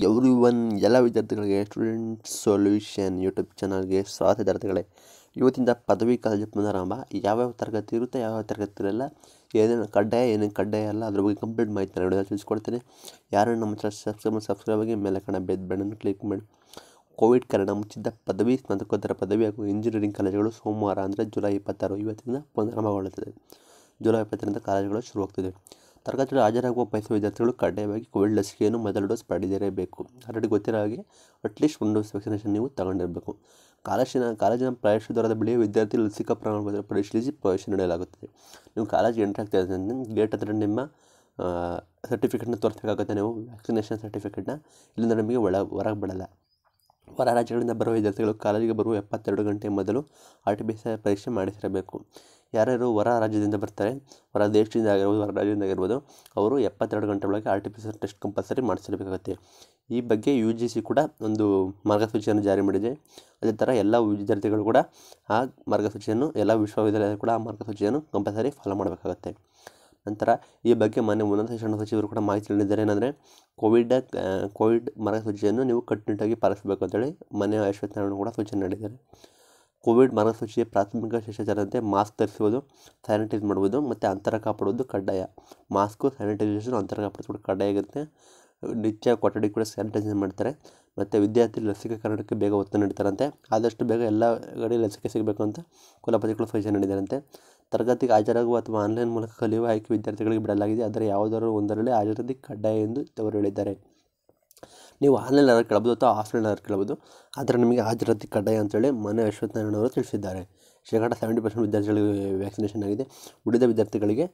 every one ಎಲ್ಲ ವಿದ್ಯಾರ್ಥಿಗಳಿಗೆ student solution YouTube ಚಾನಲ್ಗೆ ಸ್ವಾಗತ ವಿದ್ಯಾರ್ಥಿಗಳೇ ಇವತ್ತಿಂದ ಪದವಿ ಕಾಲೇಜು ಪುನರಾರಂಭ ಯಾವ್ಯಾವ ತರಗತಿ ಇರುತ್ತೆ ಯಾವ್ಯಾವ ತರಗತಿ ಇರಲ್ಲ ಏನೇನು ಕಡ್ಡಾಯ ಏನೇನು ಕಡ್ಡಾಯ ಅಲ್ಲ ಅದ್ರ ಬಗ್ಗೆ ಕಂಪ್ಲೀಟ್ ಮಾಹಿತಿ ನಾನು ವಿಡಿಯೋದಲ್ಲಿ ತಿಳಿಸ್ಕೊಡ್ತೀನಿ ಯಾರು ನಮ್ಮ ಚಾನಲ್ ಸಬ್ಸ್ಕ್ರೈಬ್ ಸಬ್ಸ್ಕ್ರೈಬ್ ಆಗಿ ಮೇಲೆ ಕಣ ಬೆದ್ ಬಣ್ಣನ್ನು ಕ್ಲಿಕ್ ಮಾಡಿ ಕೋವಿಡ್ ಕಾರಣ ಮುಚ್ಚಿದ್ದ ಪದವಿ ಸ್ನಾತಕೋತ್ತರ ಪದವಿ ಹಾಗೂ ಇಂಜಿನಿಯರಿಂಗ್ ಕಾಲೇಜುಗಳು ಸೋಮವಾರ ಅಂದರೆ ಜುಲೈ ಇಪ್ಪತ್ತಾರು ಇವತ್ತಿಂದ ಪುನರಾರಂಭಗೊಳ್ಳುತ್ತದೆ ಜುಲೈ ಇಪ್ಪತ್ತರಿಂದ ಕಾಲೇಜುಗಳು ಶುರುವಾಗ್ತದೆ ತರಗತಿಗಳು ಹಾಜರಾಗುವ ಬಯಸುವ ವಿದ್ಯಾರ್ಥಿಗಳು ಕಡ್ಡಾಯವಾಗಿ ಕೋವಿಡ್ ಲಸಿಕೆಯನ್ನು ಮೊದಲ ಡೋಸ್ ಪಡೆದಿರಬೇಕು ಆಲ್ರೆಡಿ ಗೊತ್ತಿರೋ ಹಾಗೆ ಅಟ್ಲೀಸ್ಟ್ ಒಂದು ಡೋಸ್ ವ್ಯಾಕ್ಸಿನೇಷನ್ ನೀವು ತಗೊಂಡಿರಬೇಕು ಕಾಲೇಜಿನ ಕಾಲೇಜಿನ ಪ್ರವೇಶ ದ್ವಾರದ ಬಳಿ ವಿದ್ಯಾರ್ಥಿ ಲಸಿಕಾ ಪ್ರಮಾಣಪತ್ರ ಪರಿಶೀಲಿಸಿ ಪ್ರವೇಶ ನೀಡಲಾಗುತ್ತದೆ ನೀವು ಕಾಲೇಜಿಗೆ ಎಂಟ್ರಿ ಆಗ್ತಾ ಇದ್ದಂತೆ ಗೇಟ್ ಹತ್ರ ನಿಮ್ಮ ಸರ್ಟಿಫಿಕೇಟ್ನ ತೋರಿಸಬೇಕಾಗುತ್ತೆ ನೀವು ವ್ಯಾಕ್ಸಿನೇಷನ್ ಸರ್ಟಿಫಿಕೇಟ್ನ ಇಲ್ಲಿಂದ ನಮಗೆ ಒಳ ಹೊರಗೆ ಬಿಡಲ್ಲ ಹೊರ ರಾಜ್ಯಗಳಿಂದ ಬರುವ ವಿದ್ಯಾರ್ಥಿಗಳು ಕಾಲೇಜಿಗೆ ಬರುವ ಎಪ್ಪತ್ತೆರಡು ಗಂಟೆ ಮೊದಲು R T P C R ಪರೀಕ್ಷೆ ಮಾಡಿಸಿರಬೇಕು ಯಾರ್ಯಾರು ಹೊರ ರಾಜ್ಯದಿಂದ ಬರ್ತಾರೆ ಹೊರ ದೇಶದಿಂದ ಆಗಿರ್ಬೋದು ಹೊರ ರಾಜ್ಯದಿಂದ ಆಗಿರ್ಬೋದು ಅವರು ಎಪ್ಪತ್ತೆರಡು ಗಂಟೆ ಒಳಗೆ R T P C R test compulsory ಮಾಡಿಸಿರಬೇಕಾಗುತ್ತೆ ಈ ಬಗ್ಗೆ ಯು ಜಿ ಸಿ ಕೂಡ ಒಂದು ಮಾರ್ಗಸೂಚಿಯನ್ನು ಜಾರಿ ಮಾಡಿದೆ ಅದೇ ಥರ ಎಲ್ಲ ವಿದ್ಯಾರ್ಥಿಗಳು ಕೂಡ ಆ ಮಾರ್ಗಸೂಚಿಯನ್ನು ಎಲ್ಲ ವಿಶ್ವವಿದ್ಯಾಲಯ ಕೂಡ ಆ ಮಾರ್ಗಸೂಚಿಯನ್ನು ಕಂಪಲ್ಸರಿ ಫಾಲೋ ಮಾಡಬೇಕಾಗುತ್ತೆ ನಂತರ ಈ ಬಗ್ಗೆ ಮಾನ್ಯ ಉನ್ನತ ಶಿಕ್ಷಣ ಸಚಿವರು ಕೂಡ ಮಾಹಿತಿ ನೀಡಿದ್ದಾರೆ ಏನಂದರೆ ಕೋವಿಡ್ ಕೋವಿಡ್ ಮಾರ್ಗಸೂಚಿಯನ್ನು ನೀವು ಕಟ್ಟುನಿಟ್ಟಾಗಿ ಪಾಲಿಸಬೇಕು ಅಂತೇಳಿ ಮಾನ್ಯ ಅಶ್ವಥ್ ನಾರಾಯಣ ಕೂಡ ಸೂಚನೆ ನೀಡಿದ್ದಾರೆ ಕೋವಿಡ್ ಮಾರ್ಗಸೂಚಿಯ ಪ್ರಾಥಮಿಕ ಶಿಷ್ಟಾಚಾರದಂತೆ ಮಾಸ್ಕ್ ಧರಿಸುವುದು ಸ್ಯಾನಿಟೈಸ್ ಮಾಡುವುದು ಮತ್ತು ಅಂತರ ಕಾಪಾಡುವುದು ಕಡ್ಡಾಯ ಮಾಸ್ಕು ಸ್ಯಾನಿಟೈಸೇಷನ್ ಅಂತರ ಕಾಪಾಡೋದು ಕಡ್ಡಾಯ ಆಗುತ್ತೆ ನಿತ್ಯ ಕೊಠಡಿ ಕೂಡ ಸ್ಯಾನಿಟೈಸೇಷನ್ ಮಾಡ್ತಾರೆ ಮತ್ತು ವಿದ್ಯಾರ್ಥಿ ಲಸಿಕೀಕರಣಕ್ಕೆ ಬೇಗ ಒತ್ತು ನೀಡ್ತಾರಂತೆ ಆದಷ್ಟು ಬೇಗ ಎಲ್ಲ ಕಡೆ ಲಸಿಕೆ ಸಿಗಬೇಕು ಅಂತ ಕುಲಪತಿಗಳು ಸೂಚನೆ ನೀಡಿದಾರಂತೆ ತರಗತಿಗೆ ಹಾಜರಾಗುವ ಅಥವಾ ಆನ್ಲೈನ್ ಮೂಲಕ ಕಲಿಯುವ ಆಯ್ಕೆ ವಿದ್ಯಾರ್ಥಿಗಳಿಗೆ ಬಿಡಲಾಗಿದೆ ಆದರೆ ಯಾವುದಾದರೂ ಒಂದರಲ್ಲಿ ಹಾಜರಾತಿ ಕಡ್ಡಾಯ ಎಂದು ಅವರು ಹೇಳಿದ್ದಾರೆ ನೀವು ಆನ್ಲೈನ್ ಆದ್ರೆ ಕೇಳ್ಬೋದು ಅಥವಾ ಆಫ್ಲೈನ್ ಆದ್ರೆ ಕೇಳ್ಬೋದು ಆದರೆ ನಿಮಗೆ ಹಾಜರಾತಿ ಕಡ್ಡಾಯ ಅಂತೇಳಿ ಮನೆ ಅಶ್ವಥ್ ನಾರಾಯಣ ಅವರು ತಿಳಿಸಿದ್ದಾರೆ ಶೇಕಡ ಸೆವೆಂಟಿ ಪರ್ಸೆಂಟ್ ವಿದ್ಯಾರ್ಥಿಗಳಿಗೆ ವ್ಯಾಕ್ಸಿನೇಷನ್ ಆಗಿದೆ ಉಳಿದ ವಿದ್ಯಾರ್ಥಿಗಳಿಗೆ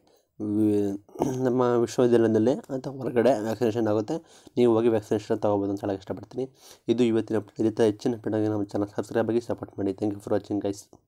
ನಮ್ಮ ವಿಶ್ವವಿದ್ಯಾಲಯದಲ್ಲಿ ಅಥವಾ ಹೊರಗಡೆ ವ್ಯಾಕ್ಸಿನೇಷನ್ ಆಗುತ್ತೆ ನೀವು ಹೋಗಿ ವ್ಯಾಕ್ಸಿನೇಷನ್ ತೊಗೋಬೋದು ಅಂತ ಹೇಳಕ್ಕೆ ಇಷ್ಟಪಡ್ತೀನಿ ಇದು ಇವತ್ತಿನ ಇದೇ ಥರ ಹೆಚ್ಚಿನ ಅಪ್ಡೇಟಾಗಿ ನಮ್ಮ ಚಾನಲ್ ಸಬ್ಸ್ಕ್ರೈಬ್ ಆಗಿ ಸಪೋರ್ಟ್ ಮಾಡಿ thank you for watching guys